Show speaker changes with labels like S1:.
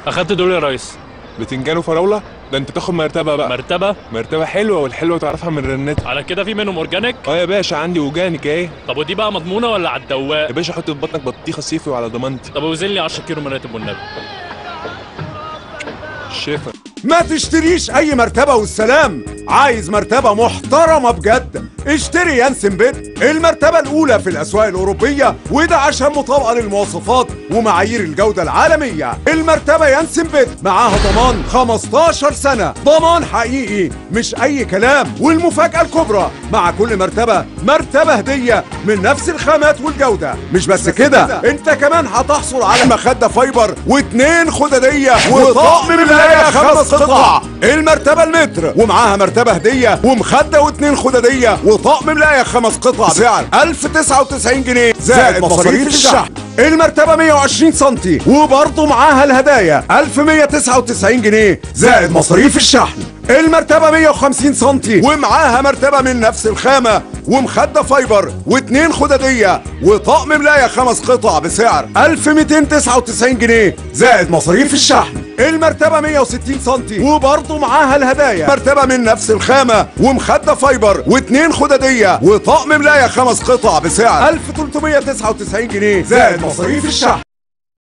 S1: اخدت دول يا ريس
S2: بتنجان وفراوله ده انت تاخد مرتبه بقى
S1: مرتبه
S2: مرتبه حلوه والحلوه تعرفها من رنتها
S1: على كده في منهم اورجانيك
S2: اه يا باشا عندي وجانك ايه
S1: طب ودي بقى مضمونه ولا على الدواق
S2: يا باشا حط في بطنك بطيخه صيفي وعلى ضمانتي
S1: طب وزن لي 10 كيلو مراتب والنبي
S2: شفا
S3: ما تشتريش اي مرتبة والسلام عايز مرتبة محترمة بجد اشتري يانسن بيت المرتبة الاولى في الاسواق الاوروبية وده عشان مطابقة للمواصفات ومعايير الجودة العالمية المرتبة يانسن بيت معاها ضمان 15 سنة ضمان حقيقي مش اي كلام والمفاجأة الكبرى مع كل مرتبة مرتبة هدية من نفس الخامات والجودة مش بس كده انت كمان هتحصل على مخدة فايبر واتنين خددية وطقم ملاية خمس قطع المرتبة المتر ومعاها مرتبة هدية ومخدة واتنين خددية وطقم ملاية خمس قطع بسعر 1099 جنيه زائد مصاريف الشحن المرتبة 120 سنتي وبرضه معاها الهدايا 1199 جنيه زائد مصاريف الشحن المرتبة 150 سنتي ومعاها مرتبة من نفس الخامة ومخدة فايبر واتنين خددية وطقم ملاية خمس قطع بسعر 1299 جنيه زائد مصاريف الشحن المرتبة 160 سنتي وبرضه معاها الهدايا مرتبة من نفس الخامة ومخدة فايبر واتنين خددية وطقم ملاية خمس قطع بسعر 1399 جنيه زائد مصاريف الشحن